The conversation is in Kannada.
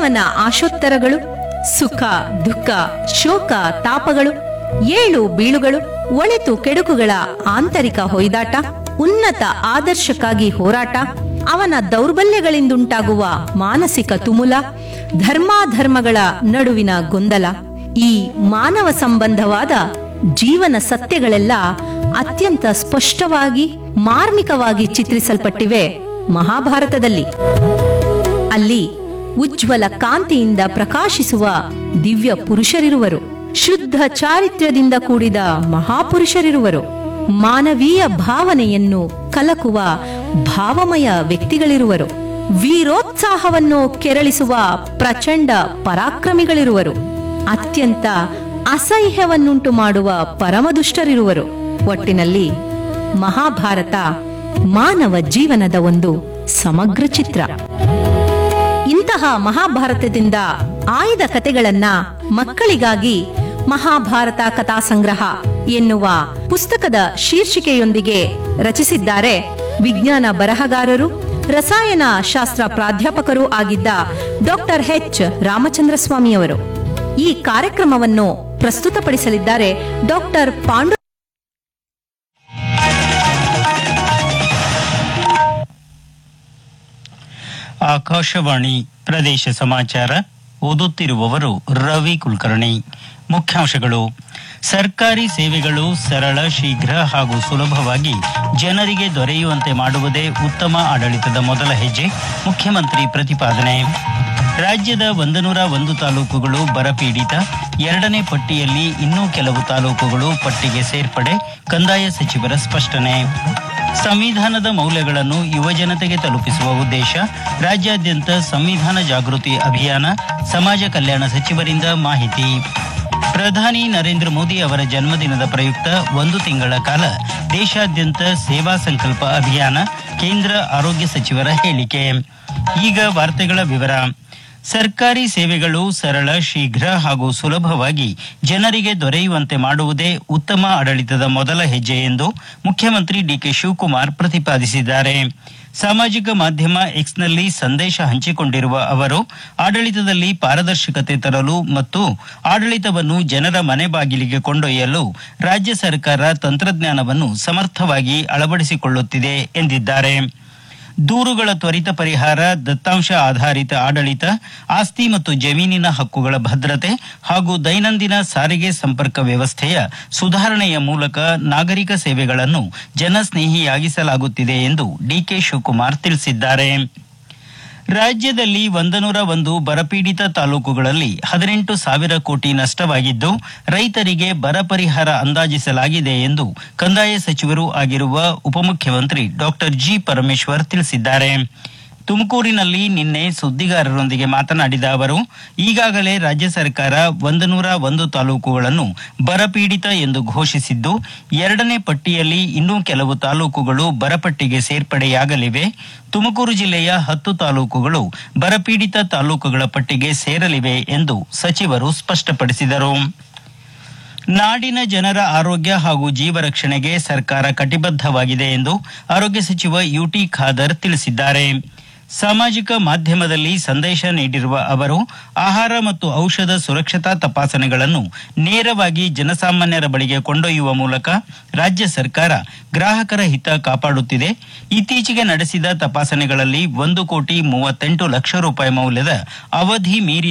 ಮಾನವನ ಆಶೋತ್ತರಗಳು ಸುಖ ದುಃಖ ಶೋಕ ತಾಪಗಳು ಏಳು ಬೀಳುಗಳು ಒಳಿತು ಕೆಡುಕುಗಳ ಆಂತರಿಕ ಹೊಯ್ದಾಟ ಉನ್ನತ ಆದರ್ಶಕ್ಕಾಗಿ ಹೋರಾಟ ಅವನ ದೌರ್ಬಲ್ಯಗಳಿಂದುಂಟಾಗುವ ಮಾನಸಿಕ ತುಮುಲ ಧರ್ಮಾಧರ್ಮಗಳ ನಡುವಿನ ಗೊಂದಲ ಈ ಮಾನವ ಸಂಬಂಧವಾದ ಜೀವನ ಸತ್ಯಗಳೆಲ್ಲ ಅತ್ಯಂತ ಸ್ಪಷ್ಟವಾಗಿ ಮಾರ್ಮಿಕವಾಗಿ ಚಿತ್ರಿಸಲ್ಪಟ್ಟಿವೆ ಮಹಾಭಾರತದಲ್ಲಿ ಅಲ್ಲಿ ಉಜ್ವಲ ಕಾಂತಿಯಿಂದ ಪ್ರಕಾಶಿಸುವ ದಿವ್ಯ ಪುರುಷರಿರುವರು ಶುದ್ಧ ಚಾರಿತ್ರ್ಯದಿಂದ ಕೂಡಿದ ಮಹಾಪುರುಷರಿರುವರು ಮಾನವೀಯ ಭಾವನೆಯನ್ನು ಕಲಕುವ ಭಾವಮಯ ವ್ಯಕ್ತಿಗಳಿರುವರು ವೀರೋತ್ಸಾಹವನ್ನು ಕೆರಳಿಸುವ ಪ್ರಚಂಡ ಪರಾಕ್ರಮಿಗಳಿರುವರು ಅತ್ಯಂತ ಅಸಹ್ಯವನ್ನುಂಟು ಮಾಡುವ ಪರಮದುಷ್ಟರಿರುವರು ಒಟ್ಟಿನಲ್ಲಿ ಮಹಾಭಾರತ ಮಾನವ ಜೀವನದ ಒಂದು ಸಮಗ್ರ ಚಿತ್ರ ಇಂತಹ ಮಹಾಭಾರತದಿಂದ ಆಯ್ದ ಕತೆಗಳನ್ನ ಮಕ್ಕಳಿಗಾಗಿ ಮಹಾಭಾರತ ಕಥಾ ಸಂಗ್ರಹ ಎನ್ನುವ ಪುಸ್ತಕದ ಶೀರ್ಷಿಕೆಯೊಂದಿಗೆ ರಚಿಸಿದ್ದಾರೆ ವಿಜ್ಞಾನ ಬರಹಗಾರರು ರಸಾಯನ ಶಾಸ್ತ್ರ ಪ್ರಾಧ್ಯಾಪಕರೂ ಆಗಿದ್ದ ಡಾಕ್ಟರ್ ಎಚ್ ರಾಮಚಂದ್ರ ಸ್ವಾಮಿಯವರು ಈ ಕಾರ್ಯಕ್ರಮವನ್ನು ಪ್ರಸ್ತುತಪಡಿಸಲಿದ್ದಾರೆ ಡಾಕ್ಟರ್ ಪಾಂಡು ಆಕಾಶವಾಣಿ ಪ್ರದೇಶ ಸಮಾಚಾರ ಓದುತ್ತಿರುವವರು ರವಿ ಕುಲಕರ್ಣಿ ಮುಖ್ಯಾಂಶಗಳು ಸರ್ಕಾರಿ ಸೇವೆಗಳು ಸರಳ ಶೀಘ್ರ ಹಾಗೂ ಸುಲಭವಾಗಿ ಜನರಿಗೆ ದೊರೆಯುವಂತೆ ಮಾಡುವುದೇ ಉತ್ತಮ ಆಡಳಿತದ ಮೊದಲ ಹೆಜ್ಜೆ ಮುಖ್ಯಮಂತ್ರಿ ಪ್ರತಿಪಾದನೆ ರಾಜ್ಯದ ಒಂದನೂರ ಒಂದು ತಾಲೂಕುಗಳು ಬರಪೀಡಿತ ಎರಡನೇ ಪಟ್ಟಿಯಲ್ಲಿ ಇನ್ನೂ ಕೆಲವು ತಾಲೂಕುಗಳು ಪಟ್ಟಿಗೆ ಸೇರ್ಪಡೆ ಕಂದಾಯ ಸಚಿವರ ಸ್ಪಷ್ಟನೆ ಸಂವಿಧಾನದ ಮೌಲ್ಯಗಳನ್ನು ಯುವಜನತೆಗೆ ತಲುಪಿಸುವ ಉದ್ದೇಶ ರಾಜ್ಯಾದ್ಯಂತ ಸಂವಿಧಾನ ಜಾಗೃತಿ ಅಭಿಯಾನ ಸಮಾಜ ಕಲ್ಯಾಣ ಸಚಿವರಿಂದ ಮಾಹಿತಿ ಪ್ರಧಾನಿ ನರೇಂದ್ರ ಮೋದಿ ಅವರ ಜನ್ಮದಿನದ ಪ್ರಯುಕ್ತ ಒಂದು ತಿಂಗಳ ಕಾಲ ದೇಶಾದ್ಯಂತ ಸೇವಾ ಸಂಕಲ್ಪ ಅಭಿಯಾನ ಕೇಂದ್ರ ಆರೋಗ್ಯ ಸಚಿವರ ಹೇಳಿಕೆ ಈಗ ವಾರ್ತೆಗಳ ವಿವರ ಸರ್ಕಾರಿ ಸೇವೆಗಳು ಸರಳ ಶೀಘ್ರ ಹಾಗೂ ಸುಲಭವಾಗಿ ಜನರಿಗೆ ದೊರೆಯುವಂತೆ ಮಾಡುವುದೇ ಉತ್ತಮ ಆಡಳಿತದ ಮೊದಲ ಹೆಜ್ಜೆ ಎಂದು ಮುಖ್ಯಮಂತ್ರಿ ಡಿಕೆ ಶಿವಕುಮಾರ್ ಪ್ರತಿಪಾದಿಸಿದ್ದಾರೆ ಸಾಮಾಜಿಕ ಮಾಧ್ಯಮ ಎಕ್ಸ್ನಲ್ಲಿ ಸಂದೇಶ ಹಂಚಿಕೊಂಡಿರುವ ಅವರು ಆಡಳಿತದಲ್ಲಿ ಪಾರದರ್ಶಕತೆ ತರಲು ಮತ್ತು ಆಡಳಿತವನ್ನು ಜನರ ಮನೆ ಬಾಗಿಲಿಗೆ ಕೊಂಡೊಯ್ಯಲು ರಾಜ್ಯ ಸರ್ಕಾರ ತಂತ್ರಜ್ಞಾನವನ್ನು ಸಮರ್ಥವಾಗಿ ಅಳವಡಿಸಿಕೊಳ್ಳುತ್ತಿದೆ ಎಂದಿದ್ದಾರೆ ದೂರುಗಳ ತ್ವರಿತ ಪರಿಹಾರ ದತ್ತಾಂಶ ಆಧಾರಿತ ಆಡಳಿತ ಆಸ್ತಿ ಮತ್ತು ಜಮೀನಿನ ಹಕ್ಕುಗಳ ಭದ್ರತೆ ಹಾಗೂ ದೈನಂದಿನ ಸಾರಿಗೆ ಸಂಪರ್ಕ ವ್ಯವಸ್ಥೆಯ ಸುಧಾರಣೆಯ ಮೂಲಕ ನಾಗರಿಕ ಸೇವೆಗಳನ್ನು ಜನಸ್ನೇಹಿಯಾಗಿಸಲಾಗುತ್ತಿದೆ ಎಂದು ಡಿಕೆ ಶಿವಕುಮಾರ್ ತಿಳಿಸಿದ್ದಾರೆ ರಾಜ್ಯದಲ್ಲಿ ಒಂದನೂರ ಒಂದು ಬರಪೀಡಿತ ತಾಲೂಕುಗಳಲ್ಲಿ ಹದಿನೆಂಟು ಸಾವಿರ ಕೋಟಿ ನಷ್ಟವಾಗಿದ್ದು ರೈತರಿಗೆ ಬರ ಪರಿಹಾರ ಅಂದಾಜಿಸಲಾಗಿದೆ ಎಂದು ಕಂದಾಯ ಸಚಿವರೂ ಆಗಿರುವ ಉಪಮುಖ್ಯಮಂತ್ರಿ ಡಾಕ್ಟರ್ ಜಿ ಪರಮೇಶ್ವರ್ ತಿಳಿಸಿದ್ದಾರೆ ತುಮಕೂರಿನಲ್ಲಿ ನಿನ್ನೆ ಸುದ್ದಿಗಾರರೊಂದಿಗೆ ಮಾತನಾಡಿದ ಅವರು ಈಗಾಗಲೇ ರಾಜ್ಯ ಸರ್ಕಾರ ಒಂದನೂರ ಒಂದು ತಾಲೂಕುಗಳನ್ನು ಬರಪೀಡಿತ ಎಂದು ಘೋಷಿಸಿದ್ದು ಎರಡನೇ ಪಟ್ಟಿಯಲ್ಲಿ ಇನ್ನೂ ಕೆಲವು ತಾಲೂಕುಗಳು ಬರಪಟ್ಟಿಗೆ ಸೇರ್ಪಡೆಯಾಗಲಿವೆ ತುಮಕೂರು ಜಿಲ್ಲೆಯ ಹತ್ತು ತಾಲೂಕುಗಳು ಬರಪೀಡಿತ ತಾಲೂಕುಗಳ ಪಟ್ಟಿಗೆ ಸೇರಲಿವೆ ಎಂದು ಸಚಿವರು ಸ್ಪಷ್ಟಪಡಿಸಿದರು ನಾಡಿನ ಜನರ ಆರೋಗ್ಯ ಹಾಗೂ ಜೀವ ರಕ್ಷಣೆಗೆ ಸರ್ಕಾರ ಕಟಿಬದ್ಧವಾಗಿದೆ ಎಂದು ಆರೋಗ್ಯ ಸಚಿವ ಯುಟಿ ಖಾದರ್ ತಿಳಿಸಿದ್ದಾರೆ ಸಾಮಾಜಿಕ ಮಾಧ್ಯಮದಲ್ಲಿ ಸಂದೇಶ ನೀಡಿರುವ ಅವರು ಆಹಾರ ಮತ್ತು ಔಷಧ ಸುರಕ್ಷತಾ ತಪಾಸಣೆಗಳನ್ನು ನೇರವಾಗಿ ಜನಸಾಮಾನ್ಯರ ಬಳಿಗೆ ಕೊಂಡೊಯ್ಯುವ ಮೂಲಕ ರಾಜ್ಯ ಸರ್ಕಾರ ಗ್ರಾಹಕರ ಹಿತ ಕಾಪಾಡುತ್ತಿದೆ ಇತ್ತೀಚೆಗೆ ನಡೆಸಿದ ತಪಾಸಣೆಗಳಲ್ಲಿ ಒಂದು ಕೋಟಿ ಮೂವತ್ತೆಂಟು ಲಕ್ಷ ರೂಪಾಯಿ ಮೌಲ್ಯದ ಅವಧಿ ಮೀರಿ